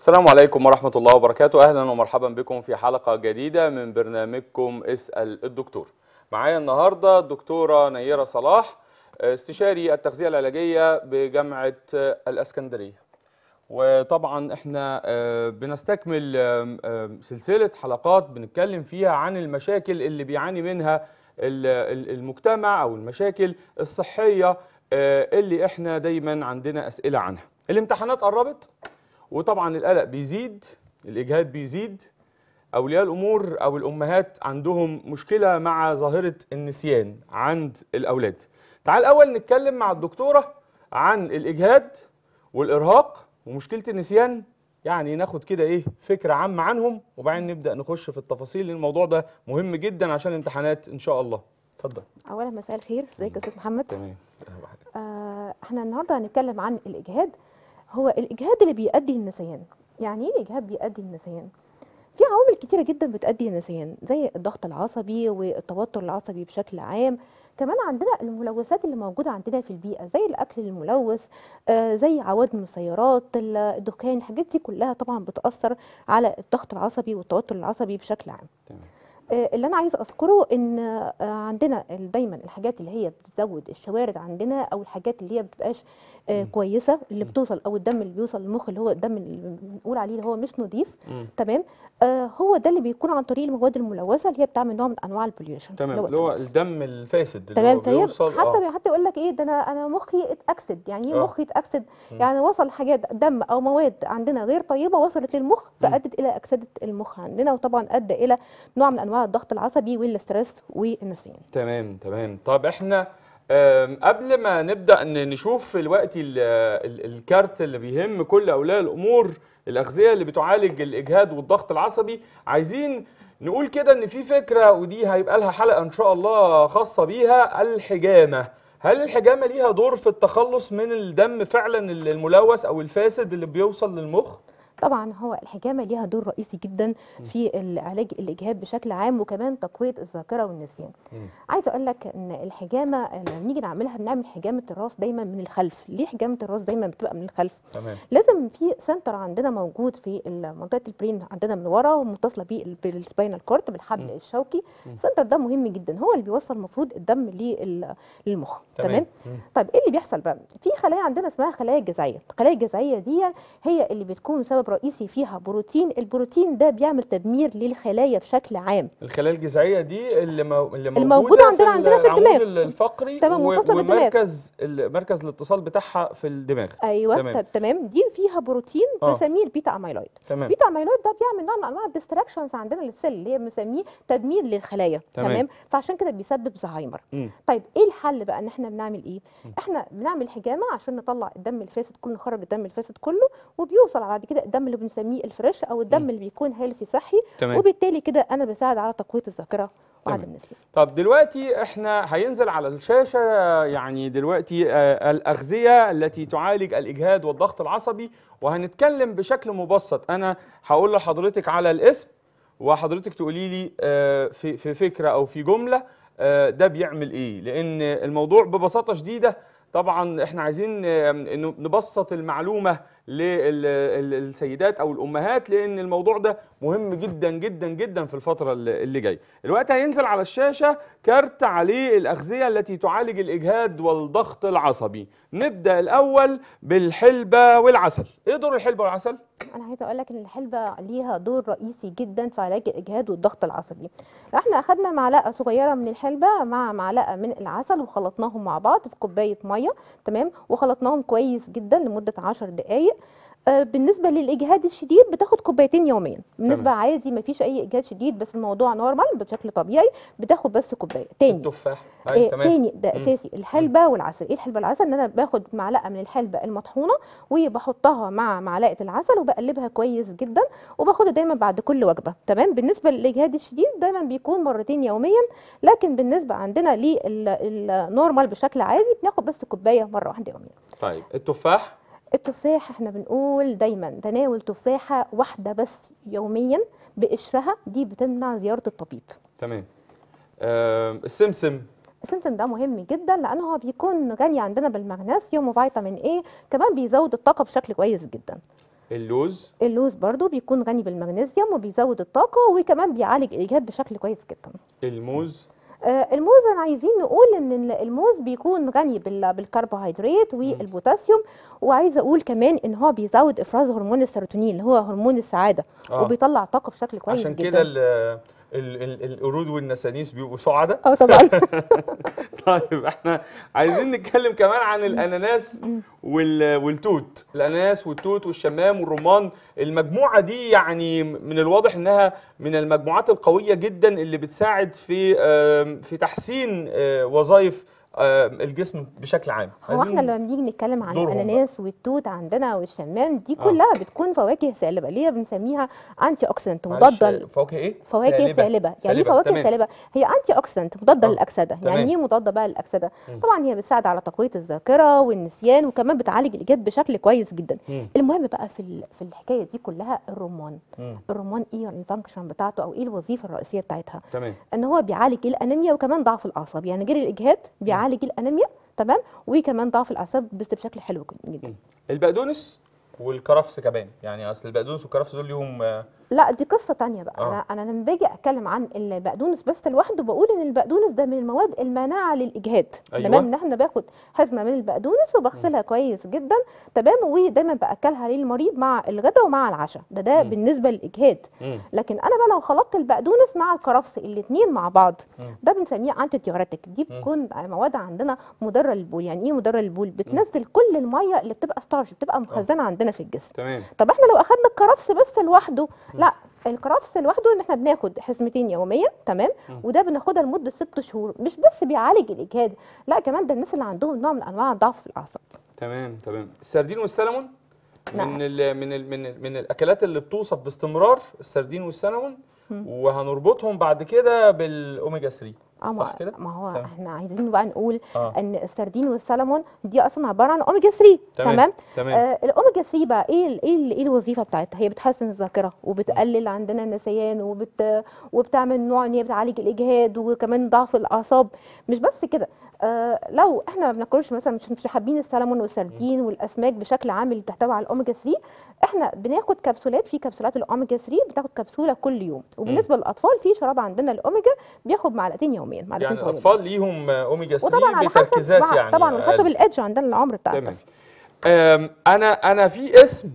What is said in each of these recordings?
السلام عليكم ورحمة الله وبركاته أهلا ومرحبا بكم في حلقة جديدة من برنامجكم اسأل الدكتور معايا النهاردة الدكتورة نيرة صلاح استشاري التغذية العلاجية بجامعة الأسكندرية وطبعا احنا آه، بنستكمل آم، آم، سلسلة حلقات بنتكلم فيها عن المشاكل اللي بيعاني منها ال- ال- المجتمع أو المشاكل الصحية آه، اللي احنا دايما عندنا أسئلة عنها الامتحانات قربت وطبعا القلق بيزيد الاجهاد بيزيد اولياء الامور او الامهات عندهم مشكله مع ظاهره النسيان عند الاولاد تعال الاول نتكلم مع الدكتوره عن الاجهاد والارهاق ومشكله النسيان يعني ناخد كده ايه فكره عامه عنهم وبعدين نبدا نخش في التفاصيل لأن الموضوع ده مهم جدا عشان الامتحانات ان شاء الله اتفضل اولا مساء الخير ازيك يا استاذ محمد تمام آه احنا النهارده هنتكلم عن الاجهاد هو الاجهاد اللي بيؤدي للنسيان يعني ايه الاجهاد بيؤدي للنسيان في عوامل كتيره جدا بتؤدي للنسيان زي الضغط العصبي والتوتر العصبي بشكل عام كمان عندنا الملوثات اللي موجوده عندنا في البيئه زي الاكل الملوث آه زي عوادم السيارات ال- الدخان الحاجات دي كلها طبعا بتاثر على الضغط العصبي والتوتر العصبي بشكل عام تمام آه، اللي انا عايزه اذكره ان آه، عندنا ال- دايما الحاجات اللي هي بتزود الشوارد عندنا او الحاجات اللي هي بتبقاش آه، مم. كويسه اللي بتوصل او الدم اللي بيوصل للمخ اللي هو الدم اللي بنقول عليه اللي هو مش نظيف مم. تمام آه هو ده اللي بيكون عن طريق المواد الملوثه اللي هي بتعمل نوع من انواع البوليوشن تمام اللي هو التلوث. الدم الفاسد اللي تمام هو فهي بيوصل حتى حتى يقول لك ايه ده انا انا مخي اتاكسد يعني ايه آه. مخي اتاكسد مم. يعني وصل حاجات دم او مواد عندنا غير طيبه وصلت للمخ فادت الى اكسده المخ عندنا وطبعا ادى الى نوع من انواع الضغط العصبي والستريس والنسيان تمام تمام طب احنا آم، قبل ما نبدأ ن- نشوف دلوقتي ال- ال- الكارت اللي بيهم كل أولياء الأمور الأغذية اللي بتعالج الإجهاد والضغط العصبي عايزين نقول كده إن في فكرة ودي هيبقى لها حلقة إن شاء الله خاصة بيها الحجامة هل الحجامة ليها دور في التخلص من الدم فعلا الملوث أو الفاسد اللي بيوصل للمخ؟ طبعا هو الحجامه ليها دور رئيسي جدا في علاج الاجهاد بشكل عام وكمان تقويه الذاكره والنسيان مم. عايزه اقول لك ان الحجامه لما نيجي نعملها بنعمل حجامه الراس دايما من الخلف ليه حجامه الراس دايما بتبقى من الخلف تمام لازم في سنتر عندنا موجود في منطقه البرين عندنا من ورا ومتصله بيه بالسباينال كورد بالحبل مم. الشوكي مم. السنتر ده مهم جدا هو اللي بيوصل المفروض الدم لل- للمخ تمام مم. طيب ايه اللي بيحصل بقى في خلايا عندنا اسمها خلايا جذعيه الخلايا الجذعيه دي هي اللي بتكون سبب رئيسي فيها بروتين البروتين ده بيعمل تدمير للخلايا بشكل عام الخلايا الجذعيه دي اللي, مو... اللي الموجودة موجوده عندنا- عندنا في العمود الدماغ. الفقري تمام، و... متصلة بالدماغ. ومركز ال- مركز الاتصال بتاعها في الدماغ ايوه تمام. تمام. تمام دي فيها بروتين آه. بنسميه البيتا اميلويد تمام البيتا اميلويد ده بيعمل نوع من انواع الديستراكشنز عندنا للسيل اللي هي بنسميه تدمير للخلايا تمام. تمام, فعشان كده بيسبب زهايمر مم. طيب ايه الحل بقى ان احنا بنعمل ايه احنا بنعمل حجامه عشان نطلع الدم الفاسد كله نخرج الدم الفاسد كله وبيوصل بعد كده الدم اللي بنسميه الفريش او الدم مم. اللي بيكون هيلثي صحي تمام وبالتالي كده انا بساعد على تقويه الذاكره وعدم تمام. النسيان طب دلوقتي احنا هينزل على الشاشه يعني دلوقتي آه، الاغذيه التي تعالج الاجهاد والضغط العصبي وهنتكلم بشكل مبسط انا هقول لحضرتك على الاسم وحضرتك تقولي لي آه، في في فكره او في جمله آه، ده بيعمل ايه لان الموضوع ببساطه شديده طبعا احنا عايزين آه، إنه نبسط المعلومه للسيدات او الامهات لان الموضوع ده مهم جدا جدا جدا في الفتره اللي اللي جايه الوقت هينزل على الشاشه كارت عليه الاغذيه التي تعالج الاجهاد والضغط العصبي نبدا الاول بالحلبه والعسل ايه دور الحلبه والعسل انا عايزه اقول لك ان الحلبه ليها دور رئيسي جدا في علاج الاجهاد والضغط العصبي احنا اخدنا معلقه صغيره من الحلبه مع معلقه من العسل وخلطناهم مع بعض في كوبايه ميه تمام وخلطناهم كويس جدا لمده 10 دقائق آه، بالنسبه للاجهاد الشديد بتاخد كوبايتين يوميا بالنسبه تمام. عادي ما فيش اي اجهاد شديد بس الموضوع نورمال بشكل طبيعي بتاخد بس كوبايه تاني التفاح إيه ايوه تمام تاني ده مم. اساسي الحلبه والعسل ايه الحلبه والعسل ان انا باخد معلقه من الحلبه المطحونه وبحطها مع معلقه العسل وبقلبها كويس جدا وباخدها دايما بعد كل وجبه تمام بالنسبه للاجهاد الشديد دايما بيكون مرتين يوميا لكن بالنسبه عندنا للنورمال بشكل عادي بناخد بس كوبايه مره واحده يوميا طيب التفاح التفاح احنا بنقول دايما تناول تفاحه واحده بس يوميا بقشرها دي بتمنع زياره الطبيب تمام آه السمسم السمسم ده مهم جدا لان هو بيكون غني عندنا بالمغنيسيوم وفيتامين ايه كمان بيزود الطاقه بشكل كويس جدا اللوز اللوز برضو بيكون غني بالمغنيسيوم وبيزود الطاقه وكمان بيعالج الاجهاد بشكل كويس جدا الموز آه، الموز انا عايزين نقول ان ال- الموز بيكون غني بال- بالكربوهيدرات والبوتاسيوم وعايزه اقول كمان ان هو بيزود افراز هرمون السيروتونين اللي هو هرمون السعاده آه. وبيطلع طاقه بشكل كويس عشان جدا كده ال- ال- ال- القرود والنسانيس بيبقوا سعداء اه طبعا طيب احنا عايزين نتكلم كمان عن الاناناس وال- والتوت الاناناس والتوت والشمام والرمان المجموعه دي يعني من الواضح انها من المجموعات القويه جدا اللي بتساعد في آم، في تحسين آه، وظائف آم، الجسم بشكل عام هو احنا لما بنيجي نتكلم عن دورهم بقى. الاناناس والتوت عندنا والشمام دي آه. كلها بتكون فواكه سالبه اللي هي بنسميها انتي اوكسيدنت معلش، مضاده فواكه ايه فواكه سالبه, سالبة. يعني ايه فواكه تمام. سالبه هي انتي اوكسيدنت مضاده آه، للاكسده تمام. يعني ايه مضاده بقى للاكسده مم. طبعا هي بتساعد على تقويه الذاكره والنسيان وكمان بتعالج الاجهاد بشكل كويس جدا مم. المهم بقى في ال- في الحكايه دي كلها الرمان مم. الرمان ايه الفانكشن بتاعته او ايه الوظيفه الرئيسيه بتاعتها تمام ان هو بيعالج الانيميا وكمان ضعف الاعصاب يعني غير الاجهاد بيعالج الانيميا تمام وكمان ضعف الاعصاب بس بشكل حلو جدا مم. البقدونس والكرفس كمان يعني اصل البقدونس والكرفس دول ليهم آه، لا دي قصه تانية بقى آه. انا انا لما باجي اتكلم عن البقدونس بس لوحده بقول ان البقدونس ده من المواد المانعه للاجهاد أيوة. تمام ان احنا باخد حزمه من البقدونس وبغسلها كويس جدا تمام ودايما باكلها للمريض مع الغداء ومع العشاء ده ده مم. بالنسبه للاجهاد مم. لكن انا بقى لو خلطت البقدونس مع الكرفس الاثنين مع بعض مم. ده بنسميه انتي ديوريتك دي بتكون مواد عندنا مضره للبول يعني ايه مضره للبول بتنزل كل الميه اللي بتبقى ستارش بتبقى مخزنه عندنا في الجسم تمام طب احنا لو اخدنا الكرفس بس لوحده لا الكرفس لوحده ان احنا بناخد حزمتين يوميا تمام وده بناخدها لمده ست شهور مش بس بيعالج الاجهاد لا كمان ده الناس اللي عندهم نوع من انواع ضعف في الاعصاب تمام تمام السردين والسلمون نعم. من ال من ال من ال من الاكلات اللي بتوصف باستمرار السردين والسلمون وهنربطهم بعد كده بالاوميجا 3 اه صح ما, كده ما هو تمام. احنا عايزين بقى نقول آه. ان السردين والسلمون دي اصلا عباره عن اوميجا 3 تمام. تمام تمام. آه الاوميجا 3 بقى ايه ال- ايه ال- ايه الوظيفه بتاعتها هي بتحسن الذاكره وبتقلل عندنا النسيان وبت وبتعمل نوع ان هي بتعالج الاجهاد وكمان ضعف الاعصاب مش بس كده آه لو احنا ما بناكلش مثلا مش مش حابين السلمون والسردين والاسماك بشكل عام اللي بتحتوي على الاوميجا 3 احنا بناخد كبسولات في كبسولات الاوميجا 3 بتاخد كبسوله كل يوم وبالنسبه للاطفال في شراب عندنا الاوميجا بياخد معلقتين يوميا معلقتين يعني صغيرين. الاطفال ليهم اوميجا 3 وطبعا على حسب بتركيزات مع- يعني طبعا على حسب أقل. الايدج عندنا العمر بتاع تمام الطفل أم، انا انا في اسم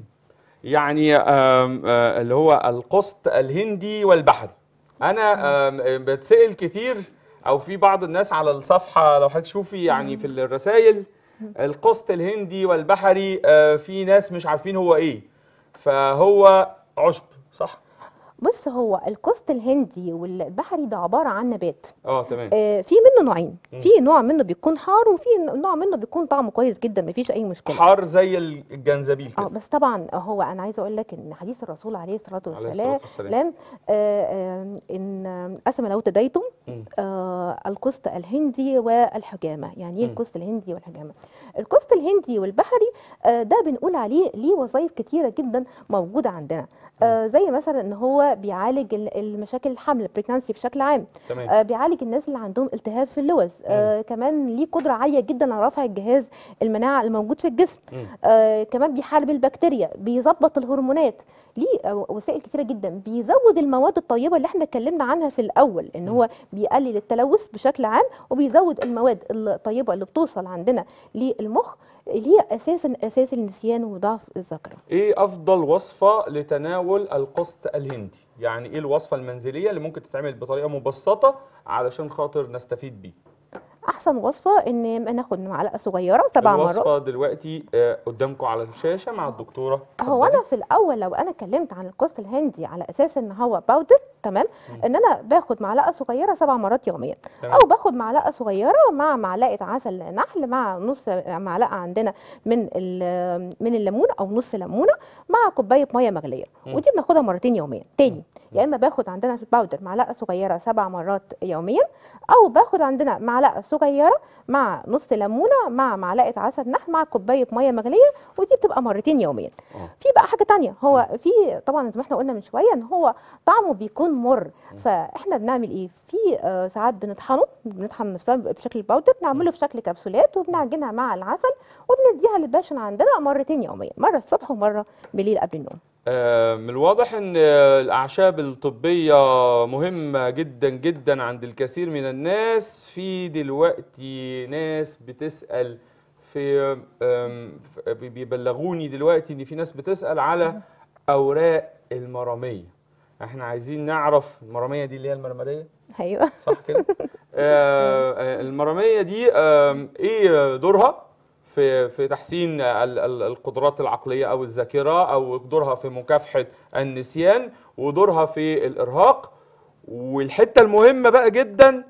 يعني أم، آه، اللي هو القسط الهندي والبحري انا أم، بتسال كتير او في بعض الناس على الصفحه لو حضرتك تشوفي يعني في الرسائل القسط الهندي والبحري آه، في ناس مش عارفين هو ايه فهو عشب صح بص هو القسط الهندي والبحري ده عباره عن نبات اه تمام آه في منه نوعين في نوع منه بيكون حار وفي نوع منه بيكون طعمه كويس جدا مفيش اي مشكله حار زي الجنزبيل اه كده بس طبعا هو انا عايزه اقول لك ان حديث الرسول عليه الصلاه عليه الصلاة والسلام والسلام. لم آه آه ان قسم لو تديتم مم. آه القسط الهندي والحجامه يعني ايه مم. القسط الهندي والحجامه القسط الهندي والبحري آه ده بنقول عليه ليه وظائف كتيره جدا موجوده عندنا آه زي مثلا ان هو بيعالج ال- المشاكل الحمل البريكنانسي بشكل عام تمام آه بيعالج الناس اللي عندهم التهاب في اللوز آه كمان ليه قدره عاليه جدا على رفع الجهاز المناعه الموجود في الجسم مم. آه كمان بيحارب البكتيريا بيظبط الهرمونات ليه آه، وسائل كتيره جدا بيزود المواد الطيبه اللي احنا اتكلمنا عنها في الاول ان هو بيقلل التلوث بشكل عام وبيزود المواد الطيبه اللي بتوصل عندنا للمخ اللي هي اساسا اساس النسيان وضعف الذاكره ايه افضل وصفه لتناول القسط الهندي يعني ايه الوصفه المنزليه اللي ممكن تتعمل بطريقه مبسطه علشان خاطر نستفيد بيه احسن وصفه ان ناخد معلقه صغيره سبع مرات الوصفه دلوقتي آه، قدامكم على الشاشه مع الدكتوره هو اتفضلي. انا في الاول لو انا اتكلمت عن القسط الهندي على اساس ان هو باودر تمام ان انا باخد معلقه صغيره سبع مرات يوميا تمام. او باخد معلقه صغيره مع معلقه عسل نحل مع نص معلقه عندنا من ال- من الليمون او نص ليمونه مع كوبايه ميه مغليه ودي بناخدها مرتين يوميا تاني يا اما باخد عندنا في الباودر معلقه صغيره سبع مرات يوميا او باخد عندنا معلقه صغيره صغيره مع نص ليمونه مع معلقه عسل نحل مع كوبايه ميه مغليه ودي بتبقى مرتين يوميا آه. في بقى حاجه تانية هو في طبعا زي ما احنا قلنا من شويه ان هو طعمه بيكون مر فاحنا بنعمل ايه في آه، ساعات بنطحنه بنطحن نفسها بشكل باودر نعمله في شكل كبسولات وبنعجنها مع العسل وبنديها للباشن عندنا مرتين يوميا مره الصبح ومره بالليل قبل النوم آه، من الواضح ان آه، الاعشاب الطبيه مهمه جدا جدا عند الكثير من الناس في دلوقتي ناس بتسال في آم، ف- بيبلغوني دلوقتي ان في ناس بتسال على اوراق المراميه احنا عايزين نعرف المراميه دي اللي هي المرمريه ايوه صح كده آه، آه، المراميه دي آم، ايه دورها في في تحسين ال- ال- القدرات العقليه او الذاكره او دورها في مكافحه النسيان ودورها في الارهاق والحته المهمه بقى جدا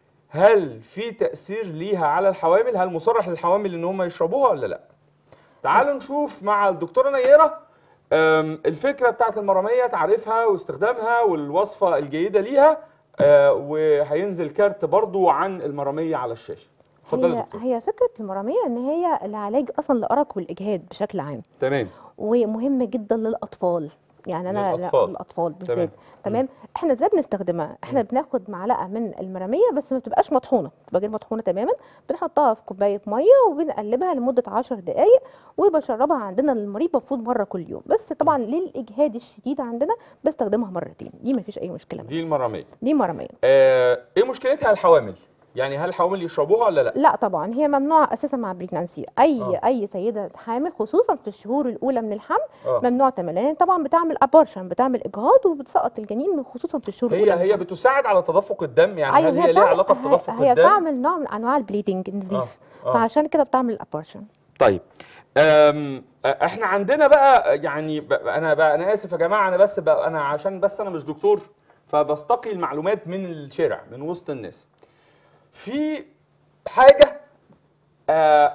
هل في تاثير ليها على الحوامل هل مصرح للحوامل ان هم يشربوها ولا لا تعالوا نشوف مع الدكتوره نيره أم، الفكره بتاعت المراميه تعريفها واستخدامها والوصفه الجيده ليها آه، وهينزل كارت برضو عن المراميه على الشاشه اتفضلي يا هي دكتور هي فكره المراميه ان هي العلاج اصلا للارق والاجهاد بشكل عام تمام ومهمه جدا للاطفال يعني انا لا- للأطفال. للاطفال تمام. بالذات تمام احنا ازاي بنستخدمها احنا بناخد معلقه من المراميه بس ما بتبقاش مطحونه بتبقى غير مطحونه تماما بنحطها في كوبايه ميه وبنقلبها لمده 10 دقائق وبشربها عندنا للمريض المفروض مره كل يوم بس طبعا للاجهاد الشديد عندنا بستخدمها مرتين دي ما فيش اي مشكله دي المراميه دي مراميه آه، ايه مشكلتها الحوامل يعني هل الحوامل يشربوها ولا لا لا طبعا هي ممنوعه اساسا مع بريجنانسي اي آه. اي سيده حامل خصوصا في الشهور الاولى من الحمل آه. ممنوع تماما لان طبعا بتعمل ابورشن بتعمل اجهاض وبتسقط الجنين خصوصا في الشهور هي الاولى من هي الحمل. بتساعد على تدفق الدم يعني هل هي ليها بتعمل- علاقه هي- بتدفق هي الدم بتعمل نوع من انواع البليدنج نزيف آه، آه. فعشان كده بتعمل الابورشن طيب أم احنا عندنا بقى يعني ب- انا بقى انا اسف يا جماعه انا بس بقى انا عشان بس انا مش دكتور فبستقي المعلومات من الشارع من وسط الناس في حاجه آه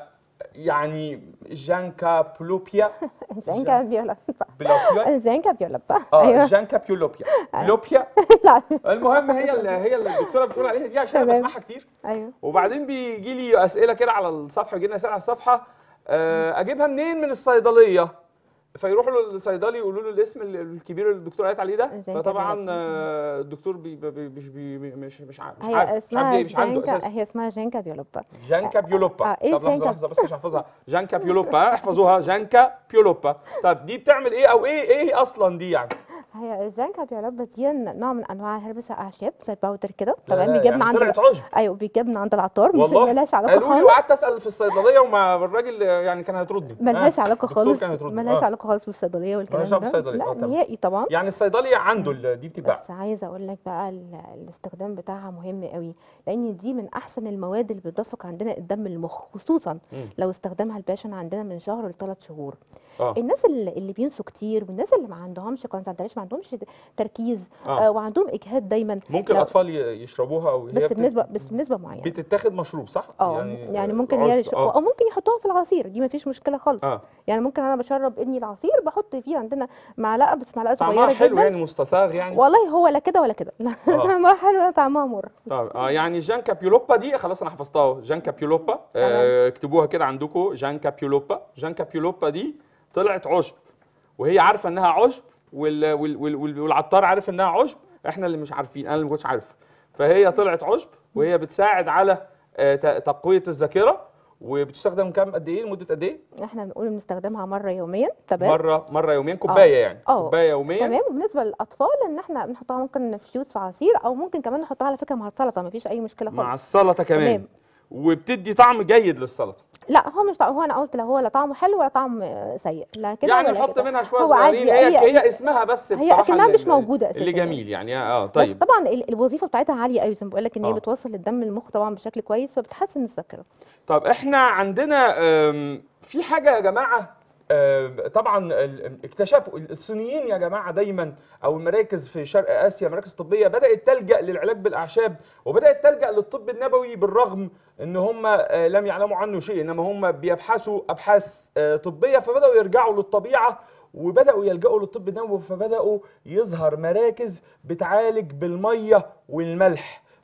يعني جانكا بلوبيا جانكا بيولب بلوبيا جانكا بيولب اه ايوه جانكا بيولوبيا بلوبيا لا المهم هي اللي هي اللي الدكتوره بتقول عليها دي عشان انا تمام. بسمعها كتير ايوه وبعدين بيجي لي اسئله كده على الصفحه بيجي لنا اسئله على الصفحه آه، اجيبها منين من الصيدليه فيروحوا للصيدلي يقولوا له الاسم ال- الكبير اللي الدكتور قالت عليه ده زي فطبعا كده. آه، الدكتور بي بي بي مش بي مش مش عارف مش هي عارف مش عارف اسمها ليه مش عنده جانكا اساس هي اسمها جانكا بيولب جانكا بيولوبا آه، إيه طب لحظه جانكا؟ لحظه بس عشان احفظها جانكا بيولوبا ها، احفظوها جانكا بيولوبا طب دي بتعمل ايه او ايه ايه اصلا دي يعني هي الجانكا بيولب دي نوع من انواع هربس اعشاب زي باودر كده لا، تمام لا، بيجيب من يعني عند طلعت ال- عشب ايوه بيجيب من عند العطار مش والله ملهاش علاقه قالوا لي خالص وقعدت اسال في الصيدليه وما الراجل يعني كان هيطردني ملهاش آه، علاقه الدكتور خالص كان هيطردني. ملهاش آه. علاقه خالص بالصيدليه والكلام ملهاش ده علاقة بالصيدلية. آه، لا تمام. نهائي طبعا يعني الصيدلي عنده ال- دي بتتباع بس عايزه اقول لك بقى ال- الاستخدام بتاعها مهم قوي لان دي من احسن المواد اللي بتدفق عندنا الدم للمخ خصوصا مم. لو استخدمها الباشن عندنا من شهر لثلاث شهور اه الناس اللي, اللي بينسوا كتير والناس اللي ما عندهمش كونسنتريشن ما عندهمش تركيز آه. آه. وعندهم اجهاد دايما ممكن لا. الاطفال ي- يشربوها او هي بس بت- بنسبه بس بنسبه معينه بتتاخد مشروب صح اه يعني, ممكن هي عشب، يش- اه او ممكن يحطوها في العصير دي ما فيش مشكله خالص اه يعني ممكن انا بشرب ابني العصير بحط فيه عندنا معلقه بس معلقه طعمها صغيره حلو جدا يعني مستساغ يعني والله هو لا كده ولا كده لا آه. طعمها حلو ولا طعمها مر اه اه يعني جانكا بيولوبا دي خلاص انا حفظتها اهو جانكا بيولوبا آه اكتبوها كده عندكم جانكا بيولوبا جانكا بيولوبا دي طلعت عشب وهي عارفه انها عشب وال وال وال وال والعطار عارف انها عشب احنا اللي مش عارفين انا اللي ما كنتش عارف فهي طلعت عشب وهي بتساعد على آه ت- تقويه الذاكره وبتستخدم كام قد ايه لمده قد ايه احنا بنقول بنستخدمها مره يوميا تمام مره مره يوميا كوبايه يعني آه. كوبايه يوميا تمام وبالنسبه للاطفال ان احنا بنحطها ممكن في جوز في عصير او ممكن كمان نحطها على فكره مع السلطه ما فيش اي مشكله مع خالص السلطه كمان تمام. وبتدي طعم جيد للسلطه لا هو مش طعم هو انا قلت لا هو لا طعمه حلو ولا طعم آه، سيء لا كده يعني ولا نحط كده. منها شويه هو عادي، صغيرين هي, هي- هي, اسمها بس هي بصراحه أكنها اللي- مش موجودة اللي أساساً. جميل يعني اه بس طيب طبعا ال- الوظيفه بتاعتها عاليه قوي زي ما بقول لك ان هي آه. بتوصل الدم للمخ طبعا بشكل كويس فبتحسن الذاكره طب احنا عندنا آم، في حاجه يا جماعه آم، طبعا ال- اكتشفوا الصينيين يا جماعه دايما او المراكز في شرق اسيا مراكز طبيه بدات تلجا للعلاج بالاعشاب وبدات تلجا للطب النبوي بالرغم ان هم آه، لم يعلموا عنه شيء انما هم بيبحثوا ابحاث آه، طبيه فبداوا يرجعوا للطبيعه وبداوا يلجأوا للطب النبوي فبداوا يظهر مراكز بتعالج بالميه والملح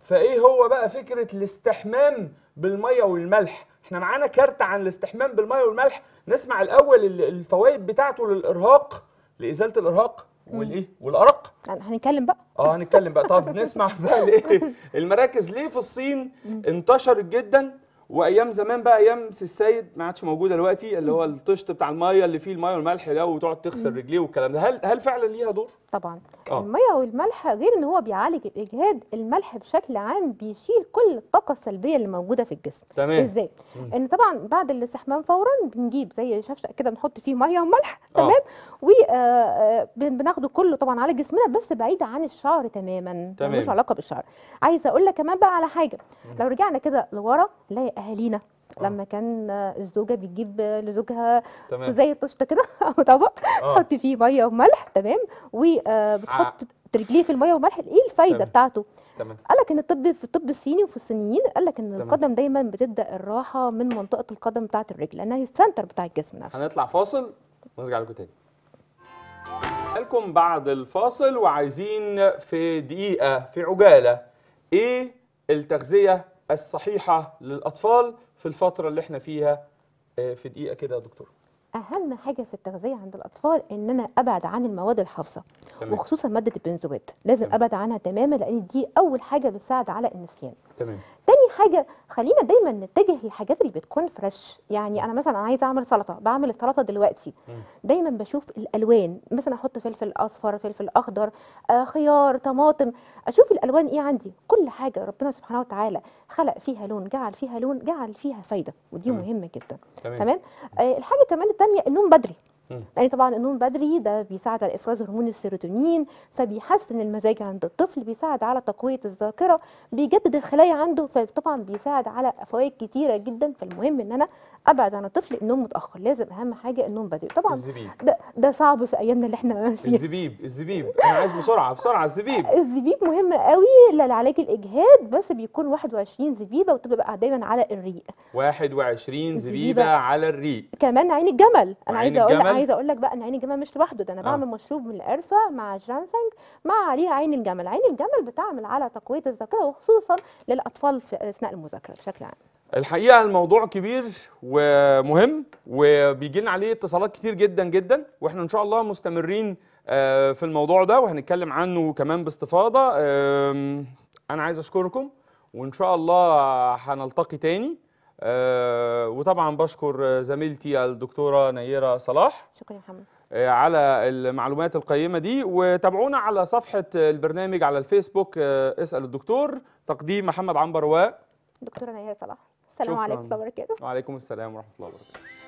فايه هو بقى فكره الاستحمام بالميه والملح احنا معانا كارت عن الاستحمام بالميه والملح نسمع الاول ال- الفوائد بتاعته للارهاق لازاله الارهاق والايه والارق يعني هنتكلم بقى اه هنتكلم بقى طب نسمع بقى ليه المراكز ليه في الصين انتشرت جدا وايام زمان بقى ايام سي السيد ما عادش موجوده دلوقتي اللي هو الطشت بتاع الميه اللي فيه الميه والملح ده وتقعد تغسل رجليه والكلام ده هل هل فعلا ليها دور طبعا آه. الميه والملح غير ان هو بيعالج الاجهاد الملح بشكل عام بيشيل كل الطاقه السلبيه اللي موجوده في الجسم تمام ازاي مم. ان طبعا بعد الاستحمام فورا بنجيب زي شفشق كده بنحط فيه ميه وملح آه. تمام وبناخده كله طبعا على جسمنا بس بعيد عن الشعر تماما تمام. ملوش علاقه بالشعر عايزه اقول لك كمان بقى على حاجه لو رجعنا كده لورا نلاقي اهالينا آه. لما كان آه، الزوجه بتجيب آه، لزوجها تمام زي الطشت كده او طبق آه. تحط فيه ميه وملح تمام وبتحط رجليه في الميه والملح ايه الفايده تمام. بتاعته تمام قال لك ان الطب في الطب الصيني وفي الصينيين قال لك ان تمام. القدم دايما بتبدا الراحه من منطقه القدم بتاعه الرجل لانها هي السنتر بتاع الجسم نفسه هنطلع فاصل ونرجع لكم تاني لكم بعد الفاصل وعايزين في دقيقة في عجالة ايه التغذية الصحيحة للأطفال في الفترة اللي احنا فيها آه، في دقيقة كده يا دكتور اهم حاجه في التغذيه عند الاطفال ان انا ابعد عن المواد الحافظه تمام وخصوصا ماده البنزوات لازم تمام. ابعد عنها تماما لان دي اول حاجه بتساعد على النسيان تمام تاني حاجه خلينا دايما نتجه للحاجات اللي بتكون فريش يعني انا مثلا انا عايزه اعمل سلطه بعمل السلطه دلوقتي مم. دايما بشوف الالوان مثلا احط فلفل اصفر فلفل اخضر آه خيار طماطم اشوف الالوان ايه عندي كل حاجه ربنا سبحانه وتعالى خلق فيها لون جعل فيها لون جعل فيها فايده ودي تمام. مهمه جدا تمام تمام آه الحاجه كمان التانية النوم بدري مم. لان طبعا النوم بدري ده بيساعد على افراز هرمون السيروتونين فبيحسن المزاج عند الطفل بيساعد على تقويه الذاكره بيجدد الخلايا عنده فطبعا بيساعد على فوائد كتيره جدا فالمهم ان انا ابعد عن الطفل النوم متاخر لازم اهم حاجه النوم بدري طبعا الزبيب ده ده صعب في ايامنا اللي احنا فيها الزبيب الزبيب انا عايز بسرعة بسرعة الزبيب الزبيب مهم قوي لعلاج الاجهاد بس بيكون 21 زبيبه وتبقى دايما على الريق 21 زبيبة زبيبة. على الريق كمان عين الجمل عين انا عايزه اقول لك الجمل؟ عايزه اقول لك بقى ان عين الجمل مش لوحده ده انا آه. بعمل مشروب من القرفه مع جرانسنج مع عليها عين الجمل عين الجمل بتعمل على تقويه الذاكره وخصوصا للاطفال في اثناء المذاكره بشكل عام الحقيقه الموضوع كبير ومهم وبيجي لنا عليه اتصالات كتير جدا جدا واحنا ان شاء الله مستمرين آه، في الموضوع ده وهنتكلم عنه كمان باستفاضه آم، انا عايز اشكركم وان شاء الله هنلتقي تاني آه، وطبعا بشكر زميلتي الدكتوره نيره صلاح شكرا يا محمد آه، على المعلومات القيمة دي وتابعونا على صفحة البرنامج على الفيسبوك آه، اسأل الدكتور تقديم محمد عنبر و دكتوره نيا صلاح السلام شكراً. عليكم ورحمه الله وبركاته وعليكم السلام ورحمة الله وبركاته